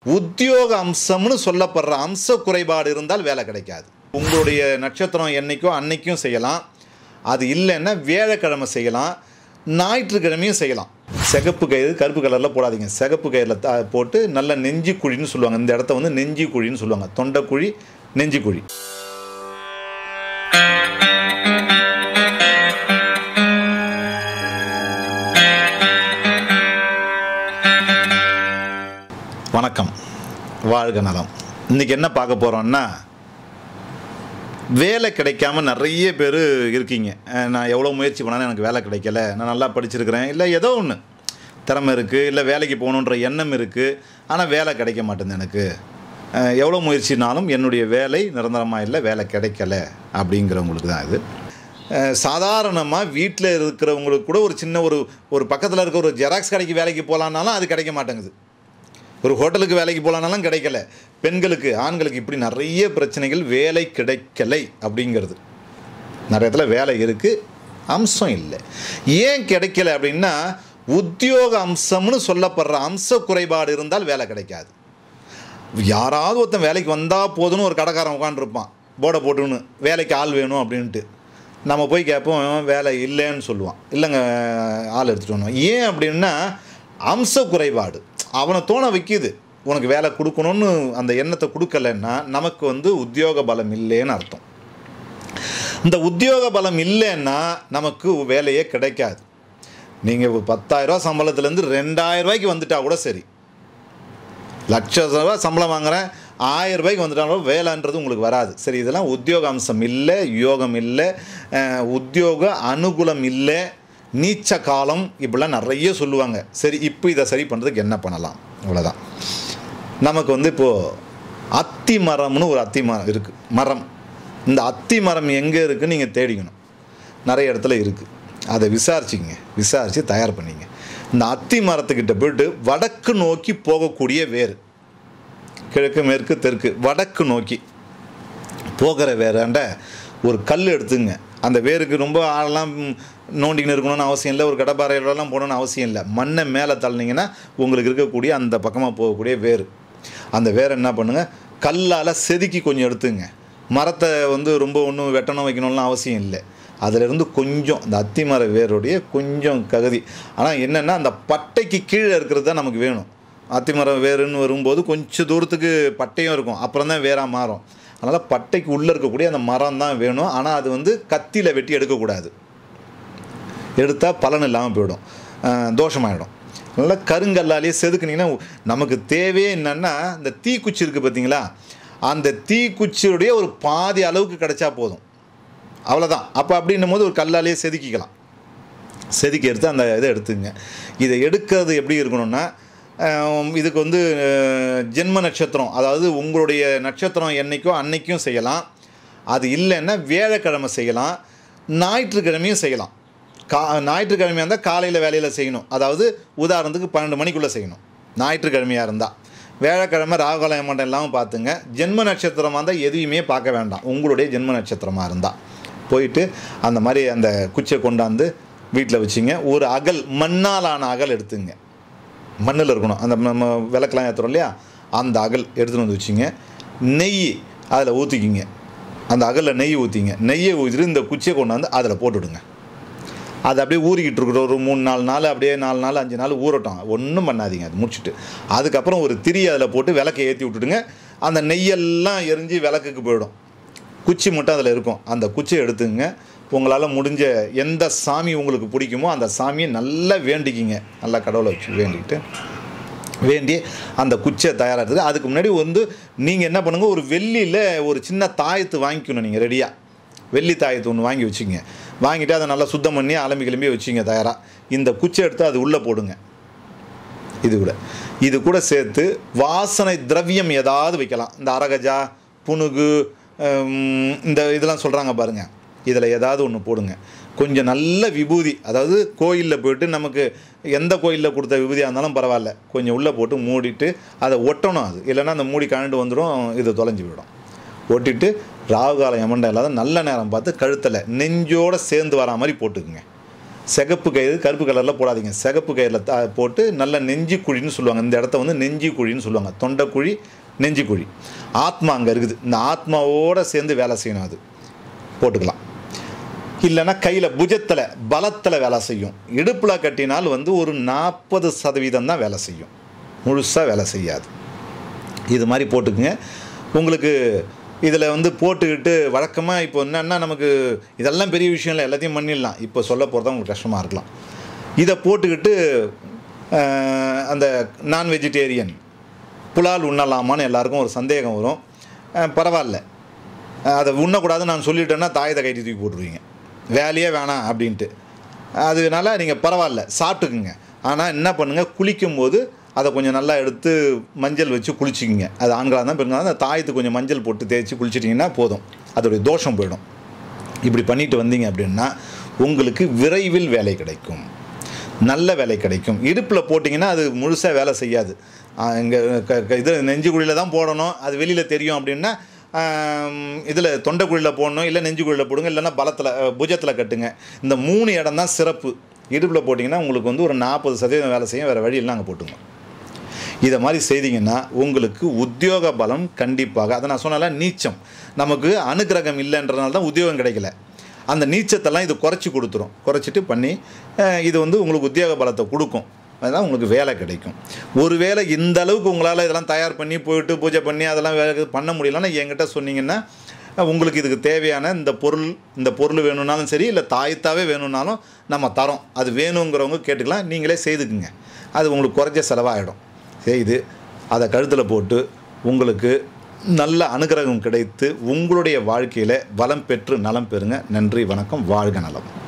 உத்தியோக அம்சம்னு சொல்லப்படுற அம்ச குறைபாடு இருந்தால் வேலை கிடைக்காது உங்களுடைய நட்சத்திரம் என்னைக்கோ அன்னைக்கும் செய்யலாம் அது இல்லைன்னா வேலைக்கிழமை செய்யலாம் ஞாயிற்றுக்கிழமையும் செய்யலாம் சிகப்பு கயிறு கருப்பு கலரில் போடாதீங்க சிகப்பு கயிறில் த போட்டு நல்ல நெஞ்சு குழின்னு சொல்லுவாங்க இந்த இடத்த வந்து நெஞ்சு குழின்னு சொல்லுவாங்க தொண்டைக்குழி நெஞ்சு குழி வணக்கம் வாழ்க நலம் இன்றைக்கி என்ன பார்க்க போகிறோம்னா வேலை கிடைக்காம நிறைய பேர் இருக்கீங்க அஹ் நான் எவ்வளோ முயற்சி பண்ணாலும் எனக்கு வேலை கிடைக்கல நான் நல்லா படிச்சிருக்கிறேன் இல்லை ஏதோ ஒன்று திறமை இருக்குது இல்லை வேலைக்கு போகணுன்ற எண்ணம் இருக்குது ஆனால் வேலை கிடைக்க மாட்டேங்குது எனக்கு அஹ் எவ்வளோ முயற்சினாலும் என்னுடைய வேலை நிரந்தரமாக இல்லை வேலை கிடைக்கல அப்படிங்கிறவங்களுக்கு தான் இது சாதாரணமாக வீட்டில் இருக்கிறவங்களுக்கு கூட ஒரு சின்ன ஒரு ஒரு பக்கத்தில் இருக்க ஒரு ஜெராக்ஸ் கடைக்கு வேலைக்கு போகலான்னாலும் அது கிடைக்க மாட்டேங்குது ஒரு ஹோட்டலுக்கு வேலைக்கு போகலான்னாலும் கிடைக்கல பெண்களுக்கு ஆண்களுக்கு இப்படி நிறைய பிரச்சனைகள் வேலை கிடைக்கலை அப்படிங்கிறது நிறைய இடத்துல வேலை இருக்குது அம்சம் இல்லை ஏன் கிடைக்கல அப்படின்னா உத்தியோக அம்சம்னு சொல்லப்படுற அம்ச குறைபாடு இருந்தால் வேலை கிடைக்காது யாராவது ஒருத்தன் வேலைக்கு வந்தால் போதும்னு ஒரு கடைக்காரன் உட்காந்துருப்பான் போர்டை போட்டுன்னு வேலைக்கு ஆள் வேணும் அப்படின்ட்டு நம்ம போய் கேட்போம் "இவன் வேலை இல்லைன்னு சொல்லுவான் இல்லைங்க ஆள் எடுத்துகிட்டு வரணும் ஏன் அப்படின்னா அம்ச குறைபாடு அவனை தோண வைக்கிது உனக்கு வேலை கொடுக்கணும்னு அந்த எண்ணத்தை கொடுக்கலன்னா நமக்கு வந்து உத்தியோக பலம் இல்லைன்னு அர்த்தம் இந்த உத்தியோக பலம் இல்லைன்னா நமக்கு வேலையே கிடைக்காது நீங்கள் பத்தாயிரரூவா சம்பளத்துலேருந்து ரெண்டாயிரம் ரூபாய்க்கு வந்துட்டா கூட சரி லட்ச ரூபா சம்பளம் வாங்குறேன் ஆயிரம் ரூபாய்க்கு வந்துட்டாலும் வேலைன்றது உங்களுக்கு வராது சரி இதெல்லாம் உத்தியோக அம்சம் இல்லை யோகம் இல்லை அஹ், உத்தியோக அனுகூலம் இல்லை நீச்ச காலம் இப்படிலாம் நிறைய சொல்லுவாங்க சரி இப்போ இதை சரி பண்ணுறதுக்கு என்ன பண்ணலாம் அவ்வளோதான் நமக்கு வந்து இப்போது அத்தி மரம்னு ஒரு அத்தி மரம் இருக்குது மரம் இந்த அத்தி மரம் எங்கே இருக்குன்னு நீங்கள் தேடிக்கணும் நிறைய இடத்துல இருக்குது அதை விசாரிச்சிங்க விசாரித்து தயார் பண்ணிங்க இந்த அத்தி மரத்துக்கிட்ட போயிட்டு வடக்கு நோக்கி போகக்கூடிய வேர் கிழக்கு மேற்கு தெற்கு வடக்கு நோக்கி போகிற வேறாண்ட ஒரு கல் எடுத்துங்க அந்த வேருக்கு ரொம்ப ஆழலாம் நோண்டின்னு இருக்கணும்னு அவசியம் இல்லை ஒரு கடப்பாறையிலலாம் போகணும்னு அவசியம் இல்லை மண்ணை மேலே தள்ளினீங்கன்னா உங்களுக்கு இருக்கக்கூடிய அந்த பக்கமாக போகக்கூடிய வேர் அந்த வேரை என்ன பண்ணுங்கள் கல்லால் செதுக்கி கொஞ்சம் எடுத்துங்க மரத்தை வந்து ரொம்ப ஒன்றும் வெட்டணும் வைக்கணும்லாம் அவசியம் இல்லை அதிலிருந்து கொஞ்சம் இந்த அத்தி மர வேருடைய கொஞ்சம் ககுதி ஆனால் என்னென்னா அந்த பட்டைக்கு கீழே இருக்கிறது தான் நமக்கு வேணும் அத்திமரம் வேருன்னு வரும்போது கொஞ்சம் தூரத்துக்கு பட்டையும் இருக்கும் அப்புறம் தான் வேறாக மாறும் அதனால் பட்டைக்கு உள்ளே இருக்கக்கூடிய அந்த மரம் தான் வேணும் ஆனால் அது வந்து கத்தியில் வெட்டி எடுக்கக்கூடாது எடுத்தால் பலன் இல்லாமல் போயிடும் அஹ் தோஷமாயிடும் நல்லா கருங்கல்லாலேயே செதுக்குனீங்கன்னா நமக்கு தேவையே என்னென்னா இந்த தீக்குச்சி இருக்குது பார்த்தீங்களா அந்த தீக்குச்சியுடைய ஒரு பாதி அளவுக்கு கிடைச்சா போதும் அவ்வளோதான் அப்போ அப்படின்னும் போது ஒரு கல்லாலேயே செதுக்கிக்கலாம் செதுக்கி எடுத்து அந்த இதை எடுத்துங்க இதை எடுக்கிறது எப்படி இருக்கணும்னா அஹ், இதுக்கு வந்து அஹ், ஜென்ம நட்சத்திரம் அதாவது உங்களுடைய நட்சத்திரம் என்னைக்கோ அன்னைக்கும் செய்யலாம் அது இல்லைன்னா வேலைக்கிழமை செய்யலாம் ஞாயிற்றுக்கிழமையும் செய்யலாம் கா ஞாயிற்றுக்கிழமையாக இருந்தால் காலையில் வேலையில் செய்யணும் அதாவது உதாரணத்துக்கு பன்னெண்டு மணிக்குள்ளே செய்யணும் ஞாயிற்றுக்கிழமையாக இருந்தால் வேலைக்கிழமை ராகுகால ஏமாட்டம் இல்லாமல் பார்த்துங்க ஜென்ம நட்சத்திரமாக இருந்தால் எதையுமே பார்க்க வேண்டாம் உங்களுடைய ஜென்ம நட்சத்திரமாக இருந்தால் போயிட்டு அந்த மாதிரி அந்த குச்சியை கொண்டாந்து வீட்டில் வச்சிங்க ஒரு அகல் மண்ணாலான அகல் எடுத்துங்க மண்ணில் இருக்கணும் அந்த நம்ம விளக்கெலாம் ஏற்றுறோம் இல்லையா அந்த அகல் எடுத்துகிட்டு வந்து வச்சிங்க நெய் அதில் ஊற்றிக்கிங்க அந்த அகலில் நெய் ஊற்றிங்க நெய்யை ஊற்றிட்டு இந்த குச்சியை கொண்டாந்து அதில் போட்டுவிடுங்க அது அப்படியே ஊறிக்கிட்டு இருக்கிற ஒரு மூணு நாலு நாள் அப்படியே நாலு நாள் அஞ்சு நாள் ஊறட்டும் ஒன்றும் பண்ணாதீங்க அது முடிச்சுட்டு அதுக்கப்புறம் ஒரு திரி அதில் போட்டு விளக்கை ஏற்றி விட்டுடுங்க அந்த நெய்யெல்லாம் எரிஞ்சு விளக்குக்கு போயிடும் குச்சி மட்டும் அதில் இருக்கும் அந்த குச்சியை எடுத்துங்க உங்களால் முடிஞ்ச எந்த சாமி உங்களுக்கு பிடிக்குமோ அந்த சாமியை நல்லா வேண்டிக்கிங்க நல்லா கடவுளை வச்சு வேண்டிக்கிட்டு வேண்டி அந்த குச்சியை தயாராகிறது அதுக்கு முன்னாடி வந்து நீங்கள் என்ன பண்ணுங்கள் ஒரு வெள்ளியில் ஒரு சின்ன தாயத்து வாங்கிக்கணும் நீங்கள் ரெடியாக வெள்ளி தாயத்து ஒன்று வாங்கி வச்சுங்க வாங்கிட்டு அதை நல்லா சுத்தம் பண்ணி அலம்பி கிளம்பி வச்சுங்க தயாராக இந்த குச்சை எடுத்து அது உள்ளே போடுங்க இது கூட இது கூட சேர்த்து வாசனை திரவியம் ஏதாவது வைக்கலாம் இந்த அரகஜா புனுகு ஹம், இந்த இதெல்லாம் சொல்கிறாங்க பாருங்கள் இதில் ஏதாவது ஒன்று போடுங்க கொஞ்சம் நல்ல விபூதி அதாவது கோயிலில் போயிட்டு நமக்கு எந்த கோயிலில் கொடுத்த விபூதியாக இருந்தாலும் பரவாயில்ல கொஞ்சம் உள்ளே போட்டு மூடிட்டு அதை ஒட்டணும் அது இல்லைன்னா அந்த மூடி கழண்டு வந்துடும் இது தொலைஞ்சு விடும் ஒட்டிட்டு ராகு காலம் எமண்டம் இல்லாத நல்ல நேரம் பார்த்து கழுத்தில் நெஞ்சோடு சேர்ந்து வரா மாதிரி போட்டுக்குங்க சிகப்பு கயிறு கருப்பு கலரில் போடாதீங்க சிகப்பு கயிறில் த போட்டு நல்ல நெஞ்சு குழின்னு சொல்லுவாங்க இந்த இடத்த வந்து நெஞ்சு குழின்னு சொல்லுவாங்க தொண்டைக்குழி நெஞ்சு குழி ஆத்மா அங்கே இருக்குது இந்த ஆத்மாவோடு சேர்ந்து வேலை செய்யணும் அது போட்டுக்கலாம் இல்லைன்னா கையில் புஜத்தில் பலத்தில் வேலை செய்யும் இடுப்பில் கட்டினால் வந்து ஒரு நாற்பது சதவீதம் தான் வேலை செய்யும் முழுசாக வேலை செய்யாது இது மாதிரி போட்டுக்குங்க உங்களுக்கு இதில் வந்து போட்டுக்கிட்டு வழக்கமாக இப்போ என்னென்னா நமக்கு இதெல்லாம் பெரிய விஷயம் இல்லை எல்லாத்தையும் பண்ணிடலாம் இப்போ சொல்ல போகிறது உங்களுக்கு கஷ்டமாக இருக்கலாம் இதை போட்டுக்கிட்டு அஹ், அந்த நான் வெஜிடேரியன் புலால் உண்ணலாமான்னு எல்லாருக்கும் ஒரு சந்தேகம் வரும் அஹ், பரவாயில்ல அஹ், அதை உண்ணக்கூடாதுன்னு நான் சொல்லிட்டேன்னா தாயத்தை கைட்டி தூக்கி போட்டுருவீங்க வேலையே வேணாம் அப்படின்ட்டு அதனால நீங்கள் பரவாயில்ல சாப்பிட்டுக்குங்க ஆனால் என்ன பண்ணுங்கள் குளிக்கும்போது அதை கொஞ்சம் நல்லா எடுத்து மஞ்சள் வச்சு குளிச்சிக்கிங்க அது ஆண்களாக இருந்தால் பெண்களாக இருந்தால் அந்த தாயத்துக்கு கொஞ்சம் மஞ்சள் போட்டு தேய்ச்சி குளிச்சிட்டிங்கன்னா போதும் அதோடைய தோஷம் போயிடும் இப்படி பண்ணிட்டு வந்தீங்க அப்படின்னா உங்களுக்கு விரைவில் வேலை கிடைக்கும் நல்ல வேலை கிடைக்கும் இடுப்பில் போட்டிங்கன்னா அது முழுசாக வேலை செய்யாது இங்கே இது நெஞ்சுக்குழியில் தான் போடணும் அது வெளியில் தெரியும் அப்படின்னா இதில் தொண்டைக்குழியில் போடணும் இல்லை நெஞ்சுக்குழியில் போடுங்க இல்லைன்னா பலத்தில் புஜத்தில் கட்டுங்க இந்த மூணு இடம் தான் சிறப்பு இடுப்பில் போட்டிங்கன்னா உங்களுக்கு வந்து ஒரு நாற்பது சதவீதம் வேலை செய்யும் வேறு வழி இல்லைனா அங்கே போட்டுங்க இதை மாதிரி செய்தீங்கன்னா உங்களுக்கு உத்தியோக பலம் கண்டிப்பாக அதை நான் சொன்னால நீச்சம் நமக்கு அனுக்கிரகம் இல்லைன்றனால தான் உத்தியோகம் கிடைக்கல அந்த நீச்சத்தெல்லாம் இது குறைச்சி கொடுத்துரும் குறைச்சிட்டு பண்ணி அஹ், இது வந்து உங்களுக்கு உத்தியோக பலத்தை கொடுக்கும் அதனால் உங்களுக்கு வேலை கிடைக்கும் ஒருவேளை இந்த அளவுக்கு உங்களால் இதெல்லாம் தயார் பண்ணி போயிட்டு பூஜை பண்ணி அதெல்லாம் வேலை பண்ண முடியலன்னா என்கிட்ட சொன்னீங்கன்னா அஹ், உங்களுக்கு இதுக்கு தேவையான இந்த பொருள் இந்த பொருள் வேணும்னாலும் சரி இல்லை தாயத்தாவே வேணும்னாலும் நம்ம தரோம் அது வேணுங்கிறவங்க கேட்டுக்கலாம் நீங்களே செய்துக்குங்க அது உங்களுக்கு குறைஞ்ச செலவாகிடும் செய்து அதை கழுத்தில் போட்டு உங்களுக்கு நல்ல அனுகிரகம் கிடைத்து உங்களுடைய வாழ்க்கையில் வளம் பெற்று நலம் பெறுங்க நன்றி வணக்கம் வாழ்க நலம்